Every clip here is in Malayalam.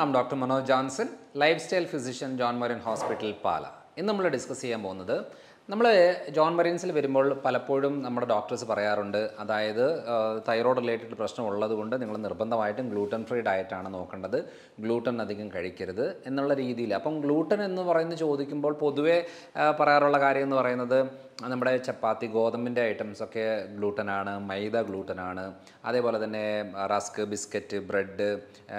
I'm Dr. Manoj Johnson, lifestyle physician, John Morin Hospital, പാല ഇന്ന് നമ്മൾ ഡിസ്കസ് ചെയ്യാൻ പോകുന്നത് നമ്മൾ ജോൺ മറീൻസിൽ വരുമ്പോൾ പലപ്പോഴും നമ്മുടെ ഡോക്ടേഴ്സ് പറയാറുണ്ട് അതായത് തൈറോയ്ഡ് റിലേറ്റഡ് പ്രശ്നം ഉള്ളതുകൊണ്ട് നിങ്ങൾ നിർബന്ധമായിട്ടും ഗ്ലൂട്ടൻ ഫ്രീ ഡയറ്റാണ് നോക്കേണ്ടത് ഗ്ലൂട്ടൻ അധികം കഴിക്കരുത് എന്നുള്ള രീതിയിൽ അപ്പം ഗ്ലൂട്ടൻ എന്ന് പറയുന്നത് ചോദിക്കുമ്പോൾ പൊതുവേ ആ, പറയാറുള്ള കാര്യം എന്ന് പറയുന്നത് നമ്മുടെ ചപ്പാത്തി ഗോതമ്പിൻ്റെ ഐറ്റംസ് ഒക്കെ ഗ്ലൂട്ടനാണ് മൈദ ഗ്ലൂട്ടനാണ് അതേപോലെ തന്നെ റസ്ക് ബിസ്ക്കറ്റ് ബ്രെഡ്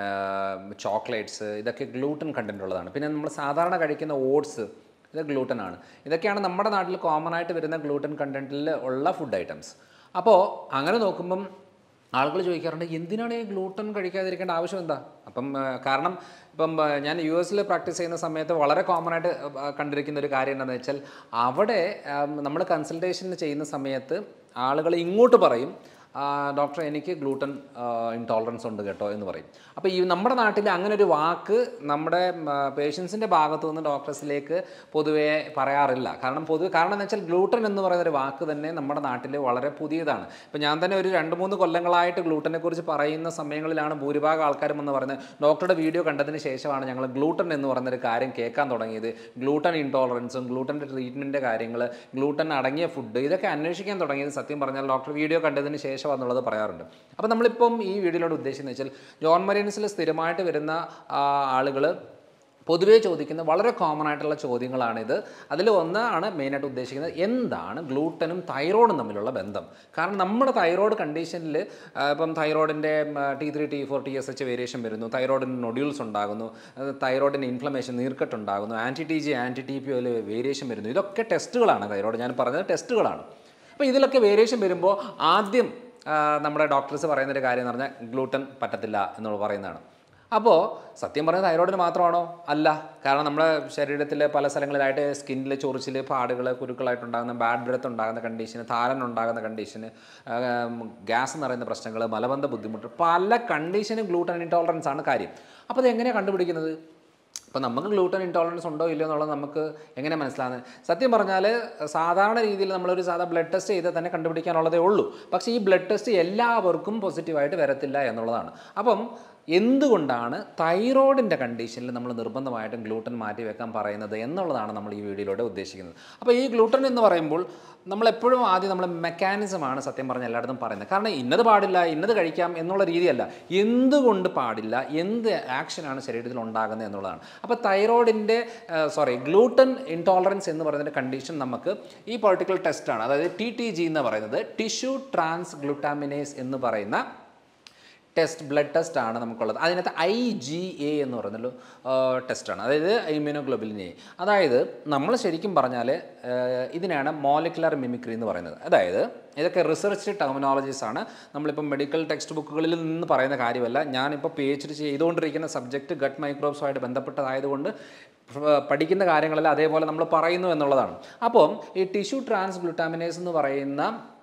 ചോക്ലേറ്റ്സ് ഇതൊക്കെ ഗ്ലൂട്ടൻ കണ്ടൻ്റ് ഉള്ളതാണ് പിന്നെ നമ്മൾ സാധാരണ കഴിക്കുന്ന ഓട്സ് ഇത് ഗ്ലൂട്ടൻ ആണ് ഇതൊക്കെയാണ് നമ്മുടെ നാട്ടിൽ കോമൺ ആയിട്ട് വരുന്ന ഗ്ലൂട്ടൻ കണ്ടൻറ്റിൽ ഉള്ള ഫുഡ് ഐറ്റംസ് അപ്പോൾ അങ്ങനെ നോക്കുമ്പം ആളുകൾ ചോദിക്കാറുണ്ട് എന്തിനാണ് ഈ ഗ്ലൂട്ടൻ കഴിക്കാതിരിക്കേണ്ട ആവശ്യം എന്താ അപ്പം ആ, കാരണം ഇപ്പം ആ, ഞാൻ യു എസിൽ പ്രാക്ടീസ് ചെയ്യുന്ന സമയത്ത് വളരെ കോമൺ ആയിട്ട് ആ, കണ്ടിരിക്കുന്ന ഒരു കാര്യം എന്താണെന്ന് വെച്ചാൽ അവിടെ നമ്മൾ കൺസൾട്ടേഷൻ ചെയ്യുന്ന സമയത്ത് ആളുകൾ ഇങ്ങോട്ട് പറയും ആ, ഡോക്ടർ എനിക്ക് ഗ്ലൂട്ടൻ ഇൻടോളറൻസ് ഉണ്ട് കേട്ടോ എന്ന് പറയും അപ്പോൾ ഈ നമ്മുടെ നാട്ടിൽ അങ്ങനെ ഒരു വാക്ക് നമ്മുടെ പേഷ്യൻസിൻ്റെ ഭാഗത്തു നിന്ന് ഡോക്ടേഴ്സിലേക്ക് പൊതുവേ പറയാറില്ല കാരണം പൊതുവെ കാരണം എന്ന് വെച്ചാൽ ഗ്ലൂട്ടൻ എന്ന് പറയുന്ന ഒരു വാക്ക് തന്നെ നമ്മുടെ നാട്ടിൽ വളരെ പുതിയതാണ് ഇപ്പോൾ ഞാൻ തന്നെ ഒരു രണ്ട് മൂന്ന് കൊല്ലങ്ങളായിട്ട് ഗ്ലൂട്ടനെ കുറിച്ച് പറയുന്ന സമയങ്ങളിലാണ് ഭൂരിഭാഗം ആൾക്കാരും എന്ന് പറയുന്നത് ഡോക്ടറുടെ വീഡിയോ കണ്ടതിന് ശേഷമാണ് ഞങ്ങൾ ഗ്ലൂട്ടൻ എന്ന് പറയുന്ന ഒരു കാര്യം കേൾക്കാൻ തുടങ്ങിയത് ഗ്ലൂട്ടൻ ഇൻടോളറൻസും ഗ്ലൂട്ടൻ്റെ ട്രീറ്റ്മെൻറ്റിൻ്റെ കാര്യങ്ങൾ ഗ്ലൂട്ടൻ അടങ്ങിയ ഫുഡ് ഇതൊക്കെ അന്വേഷിക്കാൻ തുടങ്ങിയത് സത്യം പറഞ്ഞാൽ ഡോക്ടർ വീഡിയോ കണ്ടതിന് ശേഷം എന്നുള്ളത് പറയാറുണ്ട് അപ്പോൾ നമ്മളിപ്പം ഈ വീഡിയോയിലൂടെ ഉദ്ദേശിക്കുന്നത് വെച്ചാൽ ജോൺ മറീൻസിൽ സ്ഥിരമായിട്ട് വരുന്ന ആളുകൾ പൊതുവേ ചോദിക്കുന്ന വളരെ കോമൺ ആയിട്ടുള്ള ചോദ്യങ്ങളാണിത് അതിൽ ഒന്നാണ് മെയിനായിട്ട് ഉദ്ദേശിക്കുന്നത് എന്താണ് ഗ്ലൂട്ടനും തൈറോയിഡും തമ്മിലുള്ള ബന്ധം കാരണം നമ്മുടെ തൈറോയ്ഡ് കണ്ടീഷനിൽ ഇപ്പം തൈറോയിഡിൻ്റെ T three T four T S H variation വരുന്നു തൈറോയിഡിന് നൊഡ്യൂൾസ് ഉണ്ടാകുന്നു അത് തൈറോയിഡിന് ഇൻഫ്ലമേഷൻ നീർക്കെട്ടുണ്ടാകുന്നു anti T G anti T P ഒയിൽ വേരിയേഷൻ വരുന്നു ഇതൊക്കെ ടെസ്റ്റുകളാണ് തൈറോയിഡ് ഞാൻ പറഞ്ഞത് ടെസ്റ്റുകളാണ് അപ്പോൾ ഇതിലൊക്കെ വേരിയേഷൻ വരുമ്പോൾ ആദ്യം ആ, നമ്മുടെ ഡോക്ടേഴ്സ് പറയുന്നൊരു കാര്യം എന്ന് പറഞ്ഞാൽ ഗ്ലൂട്ടൻ പറ്റത്തില്ല എന്നുള്ളത് പറയുന്നതാണ് അപ്പോൾ സത്യം പറഞ്ഞാൽ തൈറോയിഡിന് മാത്രമാണോ അല്ല കാരണം നമ്മുടെ ശരീരത്തിലെ പല സ്ഥലങ്ങളിലായിട്ട് സ്കിന്നിൽ ചൊറിച്ചിൽ പാടുകൾ കുരുക്കളായിട്ടുണ്ടാകുന്ന ബാഡ് ബ്രത്ത് ഉണ്ടാകുന്ന കണ്ടീഷന് താരൻ ഉണ്ടാകുന്ന കണ്ടീഷന് ഗ്യാസ് എന്ന് പറയുന്ന പ്രശ്നങ്ങൾ മലബന്ധ ബുദ്ധിമുട്ട് പല കണ്ടീഷനും ഗ്ലൂട്ടൻ ഇൻടോളറൻസ് ആണ് കാര്യം അപ്പോൾ അത് എങ്ങനെയാണ് കണ്ടുപിടിക്കുന്നത് അപ്പോൾ നമുക്ക് ഗ്ലൂട്ടൻ ഇൻടോളറൻസ് ഉണ്ടോ ഇല്ലയോ എന്നുള്ളത് നമുക്ക് എങ്ങനെ മനസ്സിലാകുന്നത് സത്യം പറഞ്ഞാൽ സാധാരണ രീതിയിൽ നമ്മളൊരു സാധാ ബ്ലഡ് ടെസ്റ്റ് ചെയ്താൽ തന്നെ കണ്ടുപിടിക്കാനുള്ളതേ ഉള്ളൂ പക്ഷേ ഈ ബ്ലഡ് ടെസ്റ്റ് എല്ലാവർക്കും പോസിറ്റീവായിട്ട് വരത്തില്ല എന്നുള്ളതാണ് അപ്പം എന്തുകൊണ്ടാണ് തൈറോയിഡിൻ്റെ കണ്ടീഷനിൽ നമ്മൾ നിർബന്ധമായിട്ടും ഗ്ലൂട്ടൻ മാറ്റി വെക്കാൻ പറയുന്നത് എന്നുള്ളതാണ് നമ്മൾ ഈ വീഡിയോയിലൂടെ ഉദ്ദേശിക്കുന്നത് അപ്പോൾ ഈ ഗ്ലൂട്ടൻ എന്ന് പറയുമ്പോൾ നമ്മൾ എപ്പോഴും ആദ്യം നമ്മൾ മെക്കാനിസമാണ് സത്യം പറഞ്ഞ എല്ലായിടത്തും പറയുന്നത് കാരണം ഇന്നത് പാടില്ല ഇന്നത് കഴിക്കാം എന്നുള്ള രീതിയല്ല എന്തുകൊണ്ട് പാടില്ല എന്ത് ആക്ഷനാണ് ശരീരത്തിൽ ഉണ്ടാകുന്നത് എന്നുള്ളതാണ് അപ്പോൾ തൈറോയിഡിൻ്റെ സോറി ഗ്ലൂട്ടൻ ഇൻടോളറൻസ് എന്ന് പറയുന്ന കണ്ടീഷൻ നമുക്ക് ഈ പെർട്ടിക്കുലർ ടെസ്റ്റാണ് അതായത് ടി ടി ജി എന്ന് പറയുന്നത് ടിഷ്യൂ ട്രാൻസ് ഗ്ലൂട്ടാമിനേസ് എന്ന് പറയുന്ന ടെസ്റ്റ് ബ്ലഡ് ടെസ്റ്റ് ആണ് നമുക്കുള്ളത് അതിനകത്ത് ഐ ജി എ എന്ന് പറയുന്നൊരു ടെസ്റ്റാണ് അതായത് ഇമ്മ്യൂണോഗ്ലോബിലിൻ എ അതായത് നമ്മൾ ശരിക്കും പറഞ്ഞാൽ ഇതിനാണ് മോളിക്കുലർ മിമിക്രി എന്ന് പറയുന്നത് അതായത് ഇതൊക്കെ റിസർച്ച് ടെർമിനോളജീസ് ആണ് നമ്മളിപ്പോൾ മെഡിക്കൽ ടെക്സ്റ്റ് ബുക്കുകളിൽ നിന്ന് പറയുന്ന കാര്യമല്ല ഞാനിപ്പോൾ പി എച്ച് ഡി ചെയ്തുകൊണ്ടിരിക്കുന്ന സബ്ജക്റ്റ് ഗട്ട് മൈക്രോബ്സുമായിട്ട് ബന്ധപ്പെട്ടതായതുകൊണ്ട് ഫ- പഠിക്കുന്ന കാര്യങ്ങളിൽ അതേപോലെ നമ്മൾ പറയുന്നു എന്നുള്ളതാണ് അപ്പം ഈ ടിഷ്യൂ ട്രാൻസ് ഗ്ലൂട്ടാമിനേസ് എന്ന് പറയുന്ന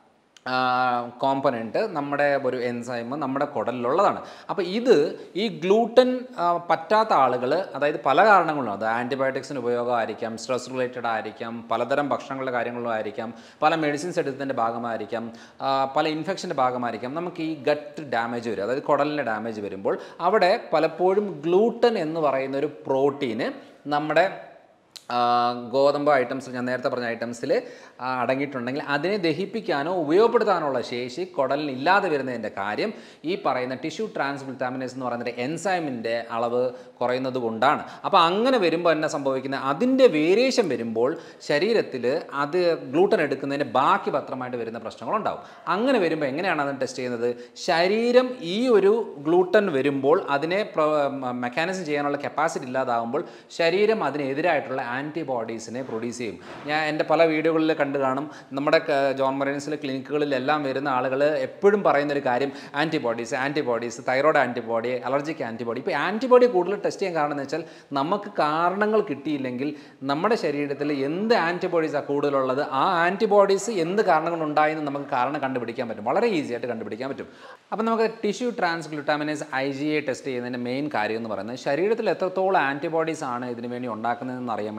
കോമ്പനൻറ്റ് നമ്മുടെ ഒരു എൻസൈം നമ്മുടെ കുടലിലുള്ളതാണ് അപ്പോൾ ഇത് ഈ ഗ്ലൂട്ടൻ ആ, പറ്റാത്ത ആളുകൾ അതായത് പല കാരണങ്ങളും അത് ആൻറ്റിബയോട്ടിക്സിന് ഉപയോഗമായിരിക്കാം സ്ട്രെസ് റിലേറ്റഡ് ആയിരിക്കാം പലതരം ഭക്ഷണങ്ങളുടെ കാര്യങ്ങളും ആയിരിക്കാം പല മെഡിസിൻസ് എടുത്തതിൻ്റെ ഭാഗമായിരിക്കാം ആ, പല ഇൻഫെക്ഷൻ്റെ ഭാഗമായിരിക്കാം നമുക്ക് ഈ ഗട്ട് ഡാമേജ് വരും അതായത് കുടലിൻ്റെ ഡാമേജ് വരുമ്പോൾ അവിടെ പലപ്പോഴും ഗ്ലൂട്ടൻ എന്ന് പറയുന്ന ഒരു പ്രോട്ടീന് നമ്മുടെ ആ, ഗോതമ്പ് ഐറ്റംസ് ഞാൻ നേരത്തെ പറഞ്ഞ ഐറ്റംസിൽ അടങ്ങിയിട്ടുണ്ടെങ്കിൽ അതിനെ ദഹിപ്പിക്കാനോ ഉപയോഗപ്പെടുത്താനുള്ള ശേഷി കുടലിന് ഇല്ലാതെ വരുന്നതിൻ്റെ കാര്യം ഈ പറയുന്ന ടിഷ്യൂ ട്രാൻസ്ഗ്ലൂട്ടാമിനേസ് എന്ന് പറയുന്ന എൻസൈമിൻ്റെ അളവ് കുറയുന്നത് കൊണ്ടാണ് അപ്പോൾ അങ്ങനെ വരുമ്പോൾ എന്നാ സംഭവിക്കുന്നത് അതിൻ്റെ വേരിയേഷൻ വരുമ്പോൾ ശരീരത്തിൽ അത് ഗ്ലൂട്ടൻ എടുക്കുന്നതിന് ബാക്കി പത്രമായിട്ട് വരുന്ന പ്രശ്നങ്ങളുണ്ടാവും അങ്ങനെ വരുമ്പോൾ എങ്ങനെയാണ് അത് ടെസ്റ്റ് ചെയ്യുന്നത് ശരീരം ഈ ഒരു ഗ്ലൂട്ടൻ വരുമ്പോൾ അതിനെ മെക്കാനിസം ചെയ്യാനുള്ള കപ്പാസിറ്റി ഇല്ലാതാകുമ്പോൾ ശരീരം അതിനെതിരായിട്ടുള്ള ആൻറ്റിബോഡീസിനെ പ്രൊഡ്യൂസ് ചെയ്യും ഞാൻ എൻ്റെ പല വീഡിയോകളിൽ കണ്ടു കാണും നമ്മുടെ ക- ജോൺ മറൈൻസിലെ ക്ലിനിക്കുകളിലെല്ലാം വരുന്ന ആളുകൾ എപ്പോഴും പറയുന്ന ഒരു കാര്യം ആൻറ്റിബോഡീസ് ആൻറ്റിബോഡീസ് തൈറോയ്ഡ് ആൻറ്റിബോഡി അലർജിക്ക് ആൻറ്റിബോഡി ഇപ്പോൾ ആൻറ്റിബോഡി കൂടുതൽ ടെസ്റ്റ് ചെയ്യാൻ കാരണം എന്ന് വെച്ചാൽ നമുക്ക് കാരണങ്ങൾ കിട്ടിയില്ലെങ്കിൽ നമ്മുടെ ശരീരത്തിൽ എന്ത് ആൻറ്റിബോഡീസാണ് കൂടുതലുള്ളത് ആ ആൻറ്റിബോഡീസ് എന്ത് കാരണങ്ങൾ ഉണ്ടായെന്ന് നമുക്ക് കാരണം കണ്ടുപിടിക്കാൻ പറ്റും വളരെ ഈസി ആയിട്ട് കണ്ടുപിടിക്കാൻ പറ്റും അപ്പോൾ നമുക്ക് tissue transglutaminase I G A test ചെയ്യുന്നതിൻ്റെ മെയിൻ കാര്യം എന്ന് പറയുന്നത് ശരീരത്തിൽ എത്രത്തോളം ആൻറ്റിബോഡീസ് ആണ് ഇതിനു വേണ്ടി ഉണ്ടാക്കുന്നതെന്ന് അറിയാൻ വേണ്ടിയിട്ടാണ്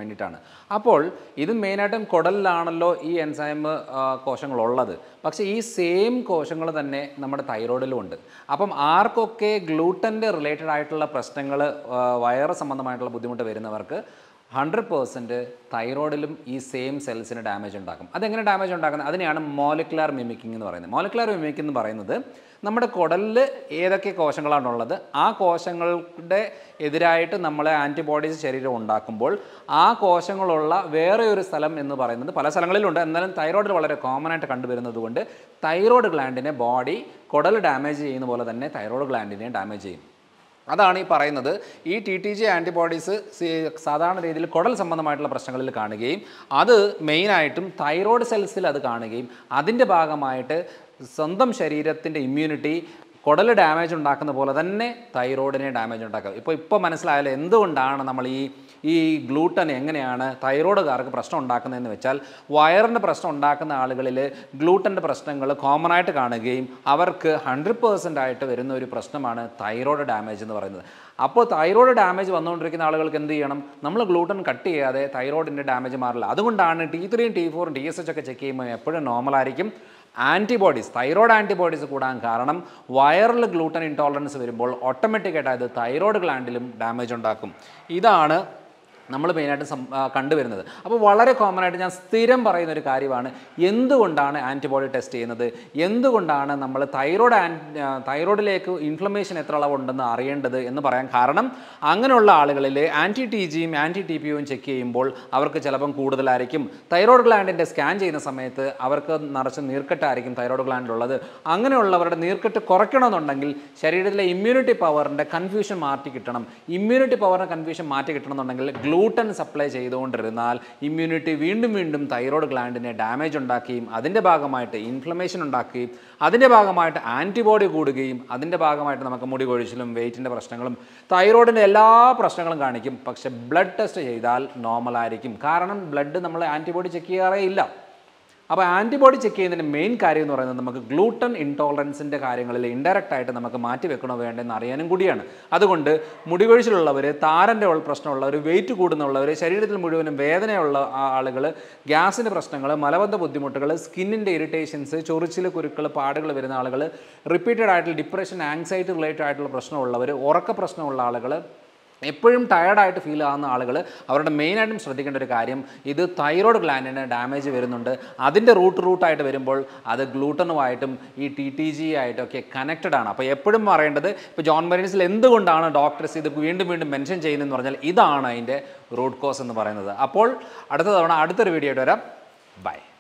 വേണ്ടിയിട്ടാണ് അപ്പോൾ ഇത് മെയിനായിട്ടും കുടലിലാണല്ലോ ഈ എൻസൈം കോശങ്ങളുള്ളത് പക്ഷേ ഈ സെയിം കോശങ്ങൾ തന്നെ നമ്മുടെ തൈറോയിഡിലും ഉണ്ട് അപ്പം ആർക്കൊക്കെ ഗ്ലൂട്ടൻ്റെ റിലേറ്റഡ് ആയിട്ടുള്ള പ്രശ്നങ്ങൾ വയറ് സംബന്ധമായിട്ടുള്ള ബുദ്ധിമുട്ട് വരുന്നവർക്ക് ഹൺഡ്രഡ് പേഴ്സൻറ്റ് തൈറോയിഡിലും ഈ സെയിം സെൽസിന് ഡാമേജ് ഉണ്ടാക്കും അതെങ്ങനെ ഡാമേജ് ഉണ്ടാക്കുന്നത് അതിനെയാണ് മോളിക്കുലാർ മിമിക്കിംഗ് എന്ന് പറയുന്നത് മോളിക്കുലാർ മിമിക്കിംഗ് എന്ന് പറയുന്നത് നമ്മുടെ കുടലിൽ ഏതൊക്കെ കോശങ്ങളാണുള്ളത് ആ കോശങ്ങളുടെ എതിരായിട്ട് നമ്മളെ ആൻറ്റിബോഡീസ് ശരീരം ഉണ്ടാക്കുമ്പോൾ ആ കോശങ്ങളുള്ള വേറെ ഒരു സ്ഥലം എന്ന് പറയുന്നത് പല സ്ഥലങ്ങളിലുണ്ട് എന്നാലും തൈറോയിഡ് വളരെ കോമൺ ആയിട്ട് കണ്ടുവരുന്നത് കൊണ്ട് തൈറോയ്ഡ് ഗ്ലാൻഡിനെ ബോഡി കുടൽ ഡാമേജ് ചെയ്യുന്ന പോലെ തന്നെ തൈറോയ്ഡ് ഗ്ലാൻഡിനെ ഡാമേജ് ചെയ്യും അതാണ് ഈ പറയുന്നത് ഈ ടി ടി ജി ആൻറ്റിബോഡീസ് സാധാരണ രീതിയിൽ കുടൽ സംബന്ധമായിട്ടുള്ള പ്രശ്നങ്ങളിൽ കാണുകയും അത് മെയിനായിട്ടും തൈറോയ്ഡ് സെൽസിൽ അത് കാണുകയും അതിൻ്റെ ഭാഗമായിട്ട് സ്വന്തം ശരീരത്തിൻ്റെ ഇമ്മ്യൂണിറ്റി കുടൽ ഡാമേജ് ഉണ്ടാക്കുന്ന പോലെ തന്നെ തൈറോയിഡിനെ ഡാമേജ് ഉണ്ടാക്കുക ഇപ്പോൾ ഇപ്പോൾ മനസ്സിലായാലും എന്തുകൊണ്ടാണ് നമ്മൾ ഈ ഈ ഗ്ലൂട്ടൻ എങ്ങനെയാണ് തൈറോയ്ഡുകാർക്ക് പ്രശ്നം ഉണ്ടാക്കുന്നതെന്ന് വെച്ചാൽ വയറിൻ്റെ പ്രശ്നം ഉണ്ടാക്കുന്ന ആളുകളിൽ ഗ്ലൂട്ടൻ്റെ പ്രശ്നങ്ങൾ കോമൺ ആയിട്ട് കാണുകയും അവർക്ക് ഹൺഡ്രഡ് പേഴ്സൻ്റ് ആയിട്ട് വരുന്ന ഒരു പ്രശ്നമാണ് തൈറോയ്ഡ് ഡാമേജ് എന്ന് പറയുന്നത് അപ്പോൾ തൈറോയ്ഡ് ഡാമേജ് വന്നുകൊണ്ടിരിക്കുന്ന ആളുകൾക്ക് എന്ത് ചെയ്യണം നമ്മൾ ഗ്ലൂട്ടൻ കട്ട് ചെയ്യാതെ തൈറോയിഡിൻ്റെ ഡാമേജ് മാറില്ല അതുകൊണ്ടാണ് ടി ത്രീയും ടി ഫോറും ടി എസ് എച്ച് ഒക്കെ ചെക്ക് ചെയ്യുമ്പോൾ എപ്പോഴും നോർമലായിരിക്കും ആൻറ്റിബോഡീസ് തൈറോയ്ഡ് ആൻറ്റിബോഡീസ് കൂടാൻ കാരണം വയറിൽ ഗ്ലൂട്ടൻ ഇൻടോളറൻസ് വരുമ്പോൾ ഓട്ടോമാറ്റിക്കായിട്ട് അത് തൈറോയ്ഡ് ഗ്ലാൻഡിലും ഡാമേജ് ഉണ്ടാക്കും ഇതാണ് നമ്മൾ മെയിനായിട്ട് സം ആ, കണ്ടുവരുന്നത് അപ്പോൾ വളരെ കോമൺ ആയിട്ട് ഞാൻ സ്ഥിരം പറയുന്ന ഒരു കാര്യമാണ് എന്തുകൊണ്ടാണ് ആൻറ്റിബോഡി ടെസ്റ്റ് ചെയ്യുന്നത് എന്തുകൊണ്ടാണ് നമ്മൾ തൈറോയ്ഡ് ആൻ തൈറോയ്ഡിലേക്ക് ഇൻഫ്ലമേഷൻ എത്ര അളവുണ്ടെന്ന് അറിയേണ്ടത് എന്ന് പറയാൻ കാരണം അങ്ങനെയുള്ള ആളുകളിൽ ആൻറ്റി ടി ജിയും ആൻറ്റി ടി പിയും ചെക്ക് ചെയ്യുമ്പോൾ അവർക്ക് ചിലപ്പം കൂടുതലായിരിക്കും തൈറോയ്ഡ് ഗ്ലാൻഡിൻ്റെ സ്കാൻ ചെയ്യുന്ന സമയത്ത് അവർക്ക് നിറച്ച് നീർക്കെട്ടായിരിക്കും തൈറോയ്ഡ് ഗ്ലാൻഡിലുള്ളത് അങ്ങനെയുള്ളവരുടെ നീർക്കെട്ട് കുറയ്ക്കണമെന്നുണ്ടെങ്കിൽ ശരീരത്തിലെ ഇമ്മ്യൂണിറ്റി പവറിൻ്റെ കൺഫ്യൂഷൻ മാറ്റി കിട്ടണം ഇമ്മ്യൂണിറ്റി പവറിൻ്റെ കൺഫ്യൂഷൻ മാറ്റി കിട്ടണമെന്നുണ്ടെങ്കിൽ ഗ്ലൂട്ടൻ സപ്ലൈ ചെയ്തുകൊണ്ടിരുന്നാൽ ഇമ്മ്യൂണിറ്റി വീണ്ടും വീണ്ടും തൈറോയ്ഡ് ഗ്ലാൻഡിനെ ഡാമേജ് ഉണ്ടാക്കുകയും അതിൻ്റെ ഭാഗമായിട്ട് ഇൻഫ്ലമേഷൻ ഉണ്ടാക്കുകയും അതിൻ്റെ ഭാഗമായിട്ട് ആൻറ്റിബോഡി കൂടുകയും അതിൻ്റെ ഭാഗമായിട്ട് നമുക്ക് മുടി കൊഴിച്ചിലും വെയിറ്റിൻ്റെ പ്രശ്നങ്ങളും തൈറോയിഡിൻ്റെ എല്ലാ പ്രശ്നങ്ങളും കാണിക്കും പക്ഷേ ബ്ലഡ് ടെസ്റ്റ് ചെയ്താൽ നോർമൽ ആയിരിക്കും കാരണം ബ്ലഡ് നമ്മൾ ആൻറ്റിബോഡി ചെക്ക് ചെയ്യാറേ ഇല്ല അപ്പോൾ ആൻറ്റിബോഡി ചെക്ക് ചെയ്യുന്നതിൻ്റെ മെയിൻ കാര്യം എന്ന് പറയുന്നത് നമുക്ക് ഗ്ലൂട്ടൻ ഇൻടോളറൻസിൻ്റെ കാര്യങ്ങളിൽ ഇൻഡയറക്റ്റ് ആയിട്ട് നമുക്ക് മാറ്റി വെക്കണോ വേണ്ടെന്ന് അറിയാനും കൂടിയാണ് അതുകൊണ്ട് മുടികൊഴിച്ചിലുള്ളവർ താരൻ്റെ ഉള്ള പ്രശ്നമുള്ളവർ വെയിറ്റ് കൂടുന്നുള്ളവർ ശരീരത്തിൽ മുഴുവനും വേദനയുള്ള ആളുകൾ ഗ്യാസിൻ്റെ പ്രശ്നങ്ങൾ മലബന്ധ ബുദ്ധിമുട്ടുകൾ സ്കിന്നിൻ്റെ ഇറിറ്റേഷൻസ് ചൊറിച്ചിൽ കുരുക്കൾ പാടുകൾ വരുന്ന ആളുകൾ റിപ്പീറ്റഡ് ആയിട്ടുള്ള ഡിപ്രഷൻ ആങ്സൈറ്റി റിലേറ്റഡ് ആയിട്ടുള്ള പ്രശ്നമുള്ളവർ ഉറക്ക പ്രശ്നമുള്ള ആളുകൾ എപ്പോഴും ടയർഡായിട്ട് ഫീൽ ആകുന്ന ആളുകൾ അവരുടെ മെയിനായിട്ടും ശ്രദ്ധിക്കേണ്ട ഒരു കാര്യം ഇത് തൈറോയ്ഡ് ഗ്ലാൻഡിന് ഡാമേജ് വരുന്നുണ്ട് അതിൻ്റെ റൂട്ട് റൂട്ടായിട്ട് വരുമ്പോൾ അത് ഗ്ലൂട്ടനുമായിട്ടും ഈ ടി ടി ജി ആയിട്ടൊക്കെ കണക്റ്റഡ് ആണ് അപ്പോൾ എപ്പോഴും പറയേണ്ടത് ഇപ്പോൾ ജോൺ മരീൻസിൽ എന്തുകൊണ്ടാണ് ഡോക്ടേഴ്സ് ഇത് വീണ്ടും വീണ്ടും മെൻഷൻ ചെയ്യുന്നതെന്ന് പറഞ്ഞാൽ ഇതാണ് അതിൻ്റെ റൂട്ട് കോസ് എന്ന് പറയുന്നത് അപ്പോൾ അടുത്ത തവണ അടുത്തൊരു വീഡിയോ ആയിട്ട് വരാം ബൈ